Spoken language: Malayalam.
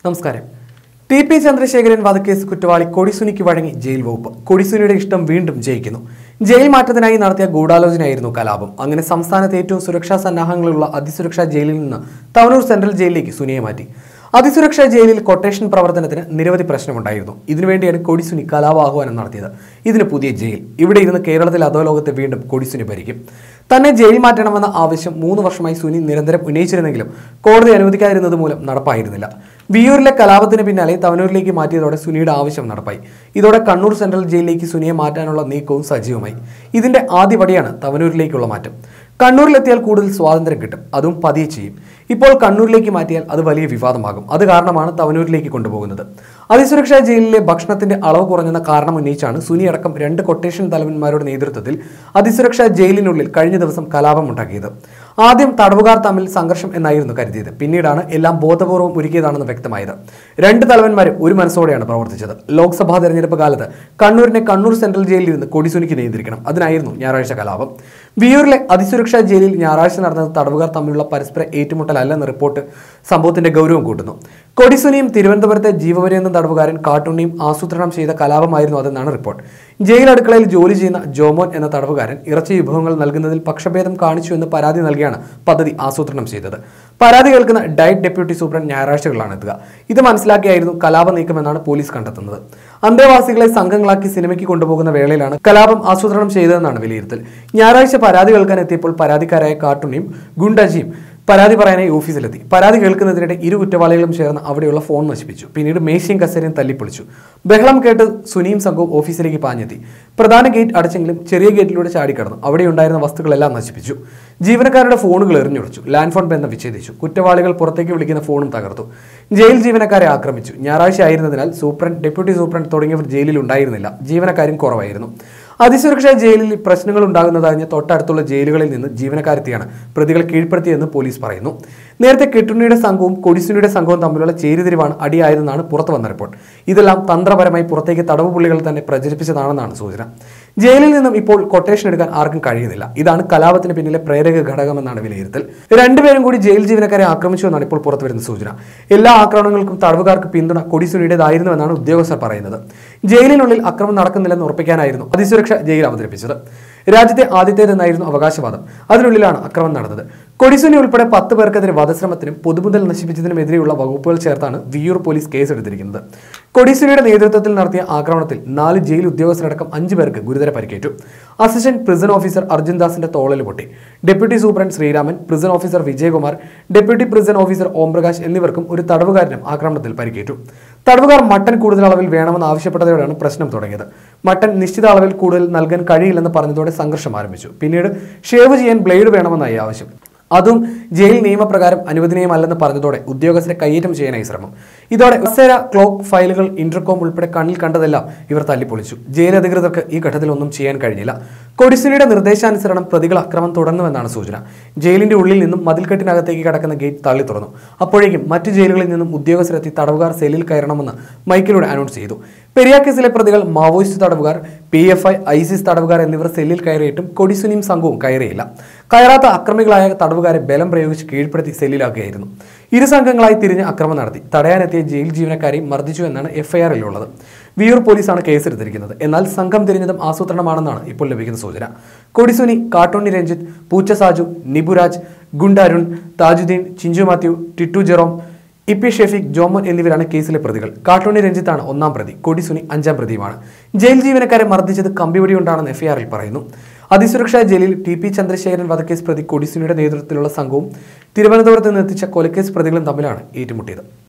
നമസ്കാരം ടി പി ചന്ദ്രശേഖരൻ വധക്കേസ് കുറ്റവാളി കൊടിസുനിക്ക് വഴങ്ങി ജയിൽ വകുപ്പ് കൊടിസുനിയുടെ ഇഷ്ടം വീണ്ടും ജയിക്കുന്നു ജയിൽ മാറ്റത്തിനായി നടത്തിയ ഗൂഢാലോചനയായിരുന്നു കലാപം അങ്ങനെ സംസ്ഥാനത്ത് ഏറ്റവും സുരക്ഷാ സന്നാഹങ്ങളുള്ള അതിസുരക്ഷാ ജയിലിൽ നിന്ന് തവനൂർ സെൻട്രൽ ജയിലിലേക്ക് സുനിയെ മാറ്റി അതിസുരക്ഷാ ജയിലിൽ കൊട്ടേഷൻ പ്രവർത്തനത്തിന് നിരവധി പ്രശ്നമുണ്ടായിരുന്നു ഇതിനുവേണ്ടിയാണ് കൊടിസുനി കലാപാഹ്വാനം നടത്തിയത് ഇതിന് പുതിയ ജയിൽ ഇവിടെ ഇരുന്ന് കേരളത്തിൽ അധോലോകത്തെ വീണ്ടും കൊടിസുനി ഭരിക്കും തന്നെ ജയിൽ മാറ്റണമെന്ന ആവശ്യം മൂന്ന് വർഷമായി സുനി നിരന്തരം ഉന്നയിച്ചിരുന്നെങ്കിലും കോടതി അനുവദിക്കാതിരുന്നത് മൂലം നടപ്പായിരുന്നില്ല വിയൂരിലെ കലാപത്തിന് പിന്നാലെ തവനൂരിലേക്ക് മാറ്റിയതോടെ സുനിയുടെ ആവശ്യം നടപ്പായി ഇതോടെ കണ്ണൂർ സെൻട്രൽ ജയിലിലേക്ക് സുനിയെ മാറ്റാനുള്ള നീക്കവും സജീവമായി ഇതിന്റെ ആദ്യപടിയാണ് തവനൂരിലേക്കുള്ള മാറ്റം കണ്ണൂരിലെത്തിയാൽ കൂടുതൽ സ്വാതന്ത്ര്യം കിട്ടും അതും പതിയെ ചെയ്യും ഇപ്പോൾ കണ്ണൂരിലേക്ക് മാറ്റിയാൽ അത് വലിയ വിവാദമാകും അത് കാരണമാണ് തവനൂരിലേക്ക് കൊണ്ടുപോകുന്നത് അതിസുരക്ഷാ ജയിലിലെ ഭക്ഷണത്തിന്റെ അളവ് കുറഞ്ഞെന്ന കാരണം ഉന്നയിച്ചാണ് സുനി അടക്കം രണ്ട് കൊട്ടേഷൻ തലവന്മാരുടെ നേതൃത്വത്തിൽ അതിസുരക്ഷാ ജയിലിനുള്ളിൽ കഴിഞ്ഞ ദിവസം കലാപമുണ്ടാക്കിയത് ആദ്യം തടവുകാർ തമ്മിൽ സംഘർഷം എന്നായിരുന്നു കരുതിയത് പിന്നീടാണ് എല്ലാം ബോധപൂർവ്വം ഒരുക്കിയതാണെന്ന് വ്യക്തമായത് രണ്ട് തലവന്മാരും ഒരു മനസ്സോടെയാണ് പ്രവർത്തിച്ചത് ലോക്സഭാ തെരഞ്ഞെടുപ്പ് കാലത്ത് കണ്ണൂരിനെ കണ്ണൂർ സെൻട്രൽ ജയിലിൽ നിന്ന് കൊടിസുനിക്ക് നിയന്ത്രിക്കണം അതിനായിരുന്നു ഞായറാഴ്ച കലാപം വിയൂരിലെ അതിസുരക്ഷാ ജയിലിൽ ഞായറാഴ്ച നടന്നത് തടവുകാർ തമ്മിലുള്ള പരസ്പര ഏറ്റുമുട്ടലല്ലെന്ന റിപ്പോർട്ട് സംഭവത്തിന്റെ ഗൗരവം കൂട്ടുന്നു കൊടിസുനിയും തിരുവനന്തപുരത്തെ ജീവപര്യന്തം തടവുകാരൻ കാട്ടുണ്ണിയും ആസൂത്രണം ചെയ്ത കലാപമായിരുന്നു അതെന്നാണ് റിപ്പോർട്ട് ജയിൽ അടുക്കളയിൽ ജോലി ചെയ്യുന്ന ജോമോൻ എന്ന തടവുകാരൻ ഇറച്ചി വിഭവങ്ങൾ നൽകുന്നതിൽ പക്ഷഭേദം കാണിച്ചു എന്ന് പരാതി നൽകിയാണ് പദ്ധതി ആസൂത്രണം ചെയ്തത് പരാതി കേൾക്കുന്ന ഡയറ്റ് ഡെപ്യൂട്ടി സൂപ്രണ്ട് ഞായറാഴ്ചകളാണ് എത്തുക ഇത് മനസ്സിലാക്കിയായിരുന്നു കലാപ നീക്കമെന്നാണ് പോലീസ് കണ്ടെത്തുന്നത് അന്തേവാസികളെ സംഘങ്ങളാക്കി സിനിമയ്ക്ക് കൊണ്ടുപോകുന്ന വേളയിലാണ് കലാപം ആസൂത്രണം ചെയ്തതെന്നാണ് വിലയിരുത്തൽ ഞായറാഴ്ച പരാതി കേൾക്കാൻ എത്തിയപ്പോൾ പരാതിക്കാരായ കാട്ടുണ്ണിയും ഗുണ്ടജിയും പരാതി പറയാനായി ഓഫീസിലെത്തി പരാതി കേൾക്കുന്നതിനിടെ ഇരു കുറ്റവാളികളും ചേർന്ന് അവിടെയുള്ള ഫോൺ നശിപ്പിച്ചു പിന്നീട് മേശയും കസേരയും തല്ലിപ്പൊളിച്ചു ബഹളം കേട്ട് സുനിയും സംഘവും ഓഫീസിലേക്ക് പാഞ്ഞെത്തി പ്രധാന ഗേറ്റ് അടച്ചെങ്കിലും ചെറിയ ഗേറ്റിലൂടെ ചാടിക്കടന്നു അവിടെ ഉണ്ടായിരുന്ന വസ്തുക്കളെല്ലാം നശിപ്പിച്ചു ജീവനക്കാരുടെ ഫോണുകൾ എറിഞ്ഞുടച്ചു ലാൻഡ് ഫോൺ ബന്ധം വിച്ഛേദിച്ചു കുറ്റവാളികൾ പുറത്തേക്ക് വിളിക്കുന്ന ഫോണും തകർത്തു ജയിൽ ജീവനക്കാരെ ആക്രമിച്ചു ഞായറാഴ്ച ആയിരുന്നതിനാൽ സൂപ്രണ്ട് ഡെപ്യൂട്ടി സൂപ്രണ്ട് തുടങ്ങിയവർ ജയിലിൽ ഉണ്ടായിരുന്നില്ല ജീവനക്കാരും കുറവായിരുന്നു അതിസുരക്ഷാ ജയിലിൽ പ്രശ്നങ്ങൾ ഉണ്ടാകുന്നതറിഞ്ഞ് തൊട്ടടുത്തുള്ള ജയിലുകളിൽ നിന്ന് ജീവനക്കാരെത്തിയാണ് പ്രതികളെ കീഴ്പ്പെടുത്തിയെന്ന് പോലീസ് പറയുന്നു നേരത്തെ കെട്ടുണ്ണിയുടെ സംഘവും കൊടിസുനിയുടെ സംഘവും തമ്മിലുള്ള ചേരിതിരിവാണ് അടിയായതെന്നാണ് പുറത്തു വന്ന റിപ്പോർട്ട് ഇതെല്ലാം തന്ത്രപരമായി പുറത്തേക്ക് തടവ് പുള്ളികൾ തന്നെ പ്രചരിപ്പിച്ചതാണെന്നാണ് സൂചന ജയിലിൽ നിന്നും ഇപ്പോൾ കൊട്ടേഷൻ എടുക്കാൻ ആർക്കും കഴിയുന്നില്ല ഇതാണ് കലാപത്തിന് പിന്നിലെ പ്രേരക ഘടകമെന്നാണ് വിലയിരുത്തൽ രണ്ടുപേരും കൂടി ജയിൽ ജീവനക്കാരെ ആക്രമിച്ചു എന്നാണ് ഇപ്പോൾ പുറത്തുവരുന്ന സൂചന എല്ലാ ആക്രമണങ്ങൾക്കും തടവുകാർക്ക് പിന്തുണ കൊടിസുനിയുടേതായിരുന്നുവെന്നാണ് ഉദ്യോഗസ്ഥർ പറയുന്നത് ജയിലിനുള്ളിൽ അക്രമം നടക്കുന്നില്ലെന്ന് ഉറപ്പിക്കാനായിരുന്നു അതിസുരക്ഷ ജയിൽ അവതരിപ്പിച്ചത് രാജ്യത്തെ ആദ്യത്തേതെന്നായിരുന്നു അവകാശവാദം അതിനുള്ളിലാണ് അക്രമം നടന്നത് കൊടിസുനി ഉൾപ്പെടെ പത്ത് പേർക്കെതിരെ വധശ്രമത്തിനും പൊതുമുതൽ നശിപ്പിച്ചതിനുമെതിരെയുള്ള വകുപ്പുകൾ ചേർത്താണ് വിയൂർ പോലീസ് കേസെടുത്തിരിക്കുന്നത് കൊടിസുനിയുടെ നേതൃത്വത്തിൽ നടത്തിയ ആക്രമണത്തിൽ നാല് ജയിൽ ഉദ്യോഗസ്ഥരടക്കം അഞ്ചു പേർക്ക് ഗുരുതര പരിക്കേറ്റു അസിസ്റ്റന്റ് പ്രിസൺ ഓഫീസർ അർജുൻ ദാസിന്റെ തോളൽ പൊട്ടി deputy superintendent Sreeraman prison officer Vijayakumar deputy prison officer Omprakash എന്നിവർക്കും ഒരു തടവുകാരനും ആക്രമണത്തിൽ പരിക്കേറ്റു തടവുകാർ മട്ടൻ കൂടുതൽ അളവിൽ വേണമെന്ന് ആവശ്യപ്പെട്ടതോടെയാണ് പ്രശ്നം തുടങ്ങിയത് മട്ടൻ നിശ്ചിത അളവിൽ കൂടുതൽ നൽകാൻ കഴിയില്ലെന്ന് പറഞ്ഞതോടെ സംഘർഷം ആരംഭിച്ചു പിന്നീട് ഷേവ് ചെയ്യാൻ ബ്ലേഡ് വേണമെന്നായി ആവശ്യം അതും ജയിൽ നിയമപ്രകാരം അനുവദനീയമല്ലെന്ന് പറഞ്ഞതോടെ ഉദ്യോഗസ്ഥരെ കയ്യേറ്റം ചെയ്യാനായി ശ്രമം ഇതോടെ കസേര ക്ലോക്ക് ഫയലുകൾ ഇന്റർകോം ഉൾപ്പെടെ കണ്ണിൽ കണ്ടതെല്ലാം ഇവർ തല്ലിപ്പൊളിച്ചു ജയിൽ അധികൃതർക്ക് ഈ ഘട്ടത്തിൽ ഒന്നും ചെയ്യാൻ കഴിഞ്ഞില്ല കൊടിസുനിയുടെ നിർദ്ദേശാനുസരണം പ്രതികൾ അക്രമം തുടർന്നുവെന്നാണ് സൂചന ജയിലിന്റെ ഉള്ളിൽ നിന്നും മതിൽക്കെട്ടിനകത്തേക്ക് കടക്കുന്ന ഗേറ്റ് തള്ളി തുറന്നു അപ്പോഴേക്കും മറ്റു ജയിലുകളിൽ നിന്നും ഉദ്യോഗസ്ഥരെത്തി തടവുകാർ സെല്ലിൽ കയറണമെന്ന് മൈക്കിലൂടെ അനൗൺസ് ചെയ്തു പെരിയ കേസിലെ പ്രതികൾ മാവോയിസ്റ്റ് തടവുകാർ പി എഫ് ഐ ഐസിസ് തടവുകാർ എന്നിവർ സെല്ലിൽ കയറിയിട്ടും കൊടിസുനിയും സംഘവും കയറിയില്ല കയറാത്ത അക്രമികളായ തടവുകാരെ ബലം പ്രയോഗിച്ച് കീഴ്പ്പെടുത്തി സെല്ലിലാക്കുകയായിരുന്നു ഇരു സംഘങ്ങളായി തിരിഞ്ഞ് അക്രമം നടത്തി തടയാനെത്തിയ ജയിൽ ജീവനക്കാരെയും മർദ്ദിച്ചു എന്നാണ് എഫ്ഐആറിലുള്ളത് വിയൂർ പോലീസാണ് കേസെടുത്തിരിക്കുന്നത് എന്നാൽ സംഘം തിരിഞ്ഞതും ആസൂത്രണമാണെന്നാണ് ഇപ്പോൾ ലഭിക്കുന്ന സൂചന കൊടിസുനി കാട്ടോണി രഞ്ജിത്ത് പൂച്ച സാജു നിബുരാജ് ഗുണ്ടരുൺ താജുദ്ദീൻ ചിഞ്ചു മാത്യു ടിറ്റു ജെറോം ഇ പി ഷെഫീഖ് ജോമോൻ എന്നിവരാണ് കേസിലെ പ്രതികൾ കാട്ടോണി രഞ്ജിത്താണ് ഒന്നാം പ്രതി കൊടിസുനി അഞ്ചാം പ്രതിയുമാണ് ജയിൽ ജീവനക്കാരെ മർദ്ദിച്ചത് കമ്പിവടി കൊണ്ടാണെന്ന് എഫ്ഐആറിൽ പറയുന്നു അതിസുരക്ഷാ ജയിലിൽ ടി പി ചന്ദ്രശേഖരൻ വധക്കേസ് പ്രതി കൊടിസുനിയുടെ നേതൃത്വത്തിലുള്ള സംഘവും തിരുവനന്തപുരത്ത് നിന്ന് എത്തിച്ച കൊലക്കേസ് പ്രതികളും തമ്മിലാണ് ഏറ്റുമുട്ടിയത്